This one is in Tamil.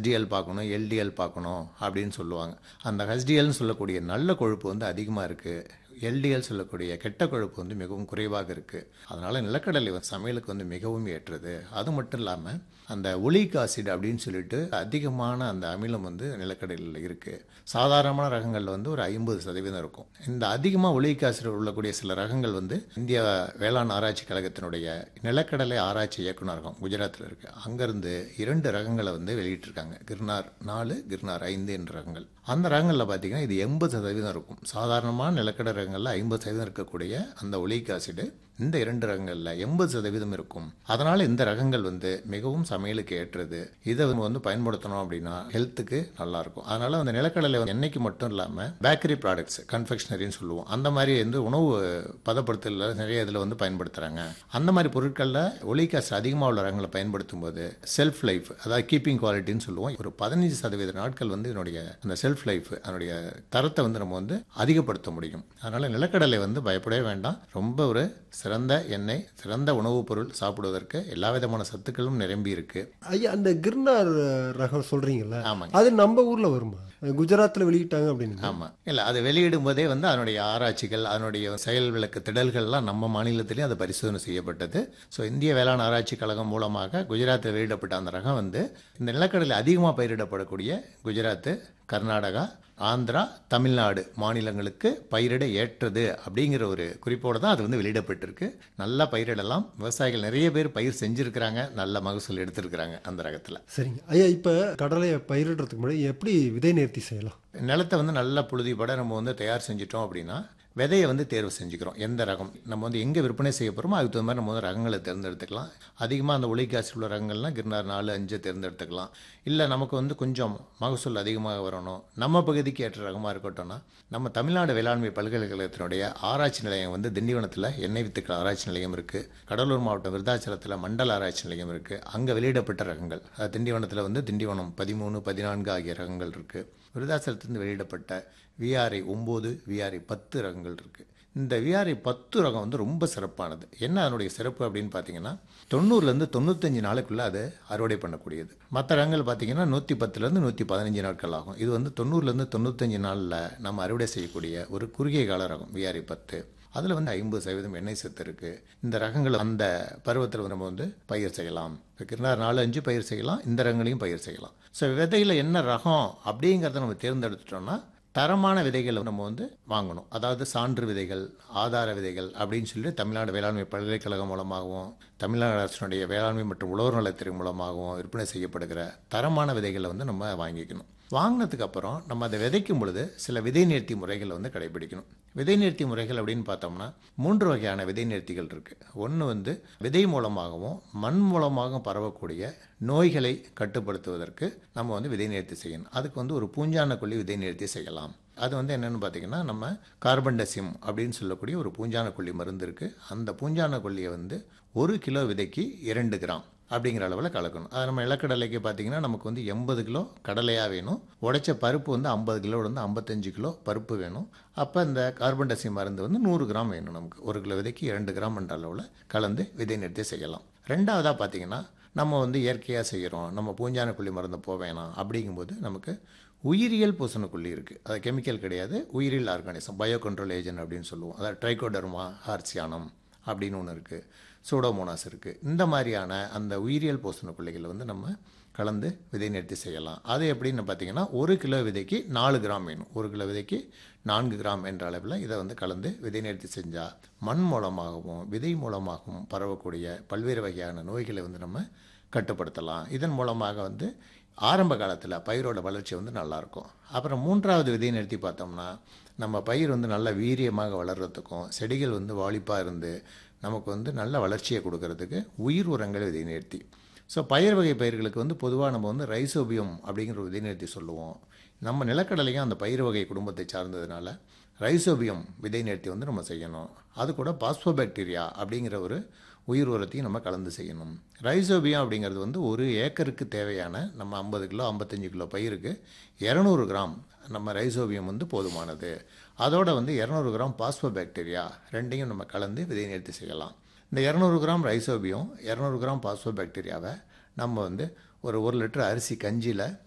ஹெச்டிஎல் பார்க்கணும் எல்டிஎல் பார்க்கணும் அப்படின்னு சொல்லுவாங்க அந்த ஹெச்டிஎல்னு சொல்லக்கூடிய நல்ல கொழுப்பு வந்து அதிகமாக இருக்குது எல்டிஎல் சொல்லக்கூடிய கெட்ட கொழுப்பு வந்து மிகவும் குறைவாக இருக்குது அதனால் நிலக்கடலை வந்து சமையலுக்கு வந்து மிகவும் ஏற்றது அது மட்டும் இல்லாமல் அந்த ஒலிக் ஆசிட் அப்படின்னு சொல்லிட்டு அதிகமான அந்த அமிலம் வந்து நிலக்கடலையில் இருக்குது சாதாரணமான ரகங்களில் வந்து ஒரு ஐம்பது சதவீதம் இருக்கும் இந்த அதிகமாக ஒலிக் ஆசிட் உள்ளக்கூடிய சில ரகங்கள் வந்து இந்திய வேளாண் ஆராய்ச்சி கழகத்தினுடைய நிலக்கடலை ஆராய்ச்சி இயக்குநரகம் குஜராத்தில் இருக்குது அங்கேருந்து இரண்டு ரகங்களை வந்து வெளியிட்டிருக்காங்க கிர்னார் நாலு கிர்னார் ஐந்து என்ற ரகங்கள் அந்த ரகங்களில் பார்த்தீங்கன்னா இது எண்பது சதவீதம் இருக்கும் சாதாரணமான நிலக்கடை ரகங்களில் ஐம்பது சதவீதம் இருக்கக்கூடிய அந்த ஒலிக் ஆசிடு இந்த இரண்டு ரகங்களில் எண்பது சதவீதம் இருக்கும் அதனால் இந்த ரகங்கள் வந்து மிகவும் சமையலுக்கு ஏற்றது இதை நம்ம வந்து பயன்படுத்தணும் அப்படின்னா ஹெல்த்துக்கு நல்லா இருக்கும் அதனால் அந்த நிலக்கடலை வந்து எண்ணெய்க்கு மட்டும் இல்லாமல் பேக்கரி ப்ராடக்ட்ஸ் கன்ஃபெக்ஷனரின்னு சொல்லுவோம் அந்த மாதிரி வந்து உணவு பதப்படுத்தல நிறைய இதில் வந்து பயன்படுத்துகிறாங்க அந்த மாதிரி பொருட்களில் ஒலிக் ஆசிட் அதிகமாக உள்ள ரகங்களை பயன்படுத்தும் போது செல்ஃப் லைஃப் அதாவது கீப்பிங் குவாலிட்டின்னு சொல்லுவோம் ஒரு பதினஞ்சு சதவீத நாட்கள் வந்து இதனுடைய அந்த செல்ஃப் லைஃப் அதனுடைய தரத்தை வந்து நம்ம வந்து அதிகப்படுத்த முடியும் அதனால் நிலக்கடலை வந்து பயப்படவே வேண்டாம் ரொம்ப ஒரு சிறந்த எண்ணெய் சிறந்த உணவுப் பொருள் சாப்பிடுவதற்கு எல்லா விதமான சத்துக்களும் நிரம்பி இருக்கு ஐயா அந்த கிர்னார் ரகம் சொல்றீங்கல்ல ஆமாங்க அது நம்ம ஊர்ல வருமா குஜராத்ல வெளியிட்டாங்க அப்படின்னு ஆமாம் இல்லை அது வெளியிடும் போதே வந்து அதனுடைய ஆராய்ச்சிகள் அதனுடைய செயல் விளக்கு திடல்கள்லாம் நம்ம மாநிலத்திலேயே அது பரிசோதனை செய்யப்பட்டது ஸோ இந்திய வேளாண் ஆராய்ச்சி கழகம் மூலமாக குஜராத்தில் வெளியிடப்பட்ட அந்த ரகம் வந்து இந்த நிலக்கடலை அதிகமாக பயிரிடப்படக்கூடிய குஜராத்து கர்நாடகா ஆந்திரா தமிழ்நாடு மாநிலங்களுக்கு பயிரிட ஏற்றது அப்படிங்கிற ஒரு குறிப்போடு தான் அது வந்து வெளியிடப்பட்டிருக்கு நல்லா பயிரிடலாம் விவசாயிகள் நிறைய பேர் பயிர் செஞ்சுருக்கிறாங்க நல்ல மகசூல் எடுத்திருக்கிறாங்க அந்த ரகத்தில் சரிங்க ஐயா இப்ப கடலையை பயிரிடுறதுக்கு முன்னாடி எப்படி விதை நேர்த்தி செய்யலாம் நிலத்தை வந்து நல்லா புழுதிப்பட நம்ம வந்து தயார் செஞ்சிட்டோம் அப்படின்னா விதையை வந்து தேர்வு செஞ்சுக்கிறோம் எந்த ரகம் நம்ம வந்து எங்கே விற்பனை செய்ய போகிறோமோ அதுக்கு தகுந்த மாதிரி நம்ம வந்து ரகங்களை தேர்ந்தெடுத்துக்கலாம் அதிகமாக அந்த ஒளிக்காசி உள்ள ரகங்கள்லாம் கிருநார் நாலு அஞ்சு தேர்ந்தெடுத்துக்கலாம் இல்லை நமக்கு வந்து கொஞ்சம் மகசூல் அதிகமாக வரணும் நம்ம பகுதிக்கு ஏற்ற ரகமாக இருக்கட்டும்னா நம்ம தமிழ்நாடு வேளாண்மை பல்கலைக்கழகத்தினுடைய ஆராய்ச்சி நிலையம் வந்து திண்டிவனத்தில் எண்ணெய் வித்துக்கள் ஆராய்ச்சி நிலையம் இருக்குது கடலூர் மாவட்டம் விருதாச்சலத்தில் மண்டல ஆராய்ச்சி நிலையம் இருக்குது அங்கே வெளியிடப்பட்ட ரகங்கள் அது திண்டிவனத்தில் வந்து திண்டிவனம் பதிமூணு பதினான்கு ஆகிய ரகங்கள் இருக்குது விருதாச்சலத்திலிருந்து வெளியிடப்பட்ட விஆர்ஐ ஒம்பது விஆர்ஐ பத்து ரகங்கள் இருக்குது இந்த விஆர்ஐ பத்து ரகம் வந்து ரொம்ப சிறப்பானது என்ன அதனுடைய சிறப்பு அப்படின்னு பார்த்தீங்கன்னா தொண்ணூறுலேருந்து தொண்ணூத்தஞ்சு நாளுக்குள்ளே அது அறுவடை பண்ணக்கூடியது மற்ற ரகங்கள் பார்த்தீங்கன்னா நூற்றி பத்துலேருந்து நூற்றி பதினஞ்சு நாட்கள் ஆகும் இது வந்து தொண்ணூறுலேருந்து தொண்ணூத்தஞ்சு நாளில் நம்ம அறுவடை செய்யக்கூடிய ஒரு குறுகிய கால ரகம் விஆர்ஐ பத்து அதில் வந்து ஐம்பது சதவீதம் எண்ணெய் சத்து இருக்குது இந்த ரகங்கள் அந்த பருவத்தில் நம்ம வந்து பயிர் செய்யலாம் இப்போ கிருநார் நாலு அஞ்சு பயிர் செய்யலாம் இந்த ரகங்களையும் பயிர் செய்யலாம் ஸோ விதையில் என்ன ரகம் அப்படிங்கிறத நம்ம தேர்ந்தெடுத்துட்டோம்னா தரமான விதைகளை நம்ம வந்து வாங்கணும் அதாவது சான்று விதைகள் ஆதார விதைகள் அப்படின்னு சொல்லி தமிழ்நாடு வேளாண்மை பல்கலைக்கழகம் மூலமாகவும் தமிழ்நாடு அரசினுடைய வேளாண்மை மற்றும் உழவர் நலத்துறை மூலமாகவும் விற்பனை செய்யப்படுகிற தரமான விதைகளை வந்து நம்ம வாங்கிக்கணும் வாங்கினதுக்கு அப்புறம் நம்ம அதை விதைக்கும் பொழுது சில விதை நேர்த்தி முறைகளை வந்து கடைபிடிக்கணும் விதை நேர்த்தி முறைகள் அப்படின்னு பார்த்தோம்னா மூன்று வகையான விதை நேர்த்திகள் இருக்குது ஒன்று வந்து விதை மூலமாகவும் மண் மூலமாகவும் பரவக்கூடிய நோய்களை கட்டுப்படுத்துவதற்கு நம்ம வந்து விதை நேர்த்தி செய்யணும் அதுக்கு வந்து ஒரு பூஞ்சான கொல்லி விதை நேர்த்தி செய்யலாம் அது வந்து என்னென்னு பார்த்தீங்கன்னா நம்ம கார்பன் டெசிம் அப்படின்னு சொல்லக்கூடிய ஒரு பூஞ்சான கொல்லி மருந்து இருக்குது அந்த பூஞ்சான கொல்லியை வந்து ஒரு கிலோ விதைக்கு இரண்டு கிராம் அப்படிங்கிற அளவில் கலக்கணும் அது நம்ம இலக்கடலைக்கு பார்த்தீங்கன்னா நமக்கு வந்து எண்பது கிலோ கடலையாக வேணும் உடைச்ச பருப்பு வந்து ஐம்பது கிலோ வந்து ஐம்பத்தஞ்சு கிலோ பருப்பு வேணும் அப்போ இந்த கார்பன் டெசி மருந்து வந்து நூறு கிராம் வேணும் நமக்கு ஒரு கிலோ விதைக்கு இரண்டு கிராம் என்ற அளவில் கலந்து விதை நிறுத்தி செய்யலாம் ரெண்டாவதாக பார்த்தீங்கன்னா நம்ம வந்து இயற்கையாக செய்கிறோம் நம்ம பூஞ்சான புள்ளி மருந்து போக வேணாம் அப்படிங்கும்போது நமக்கு உயிரியல் பூசணக்கொல்லி இருக்குது அது கெமிக்கல் கிடையாது உயிரியல் ஆர்கானிசம் பயோ கண்ட்ரோல் ஏஜென்ட் அப்படின்னு சொல்லுவோம் அதாவது ட்ரைகோடர்மா ஹார்சியானம் அப்படின்னு ஒன்று இருக்குது சூடோமோனாஸ் இருக்குது இந்த மாதிரியான அந்த உயிரியல் பூசணக்கொல்லிகளை வந்து நம்ம கலந்து விதை நிறுத்தி செய்யலாம் அது எப்படின்னு பார்த்தீங்கன்னா ஒரு கிலோ விதைக்கு நாலு கிராம் வேணும் ஒரு கிலோ விதைக்கு நான்கு கிராம் என்ற அளவில் இதை வந்து கலந்து விதை நிறுத்தி செஞ்சால் மண் மூலமாகவும் விதை மூலமாகவும் பரவக்கூடிய பல்வேறு வகையான நோய்களை வந்து நம்ம கட்டுப்படுத்தலாம் இதன் மூலமாக வந்து ஆரம்ப காலத்தில் பயிரோட வளர்ச்சி வந்து நல்லாயிருக்கும் அப்புறம் மூன்றாவது விதையை நிறுத்தி பார்த்தோம்னா நம்ம பயிர் வந்து நல்ல வீரியமாக வளர்கிறதுக்கும் செடிகள் வந்து வாலிப்பாக இருந்து நமக்கு வந்து நல்ல வளர்ச்சியை கொடுக்கறதுக்கு உயிர் உரங்கள் விதை நிறுத்தி ஸோ பயிர் வகை பயிர்களுக்கு வந்து பொதுவாக நம்ம வந்து ரைசோபியம் அப்படிங்கிற ஒரு விதை நிறுத்தி சொல்லுவோம் நம்ம நிலக்கடலையும் அந்த பயிர் வகை குடும்பத்தை சார்ந்ததுனால ரைசோபியம் விதை நிறுத்தி வந்து நம்ம செய்யணும் அது கூட பாஸ்போபாக்டீரியா அப்படிங்கிற ஒரு உயிர் உரத்தையும் நம்ம கலந்து செய்யணும் ரைசோபியம் அப்படிங்கிறது வந்து ஒரு ஏக்கருக்கு தேவையான நம்ம ஐம்பது கிலோ ஐம்பத்தஞ்சு கிலோ பயிருக்கு இரநூறு கிராம் நம்ம ரைசோபியம் வந்து போதுமானது அதோட வந்து இரநூறு கிராம் பாஸ்போபாக்டீரியா ரெண்டையும் நம்ம கலந்து விதை நிறுத்தி செய்யலாம் இந்த இரநூறு கிராம் ரைசோபியம் இரநூறு கிராம் பாஸ்போபாக்டீரியாவை நம்ம வந்து ஒரு ஒரு லிட்டர் அரிசி கஞ்சியில்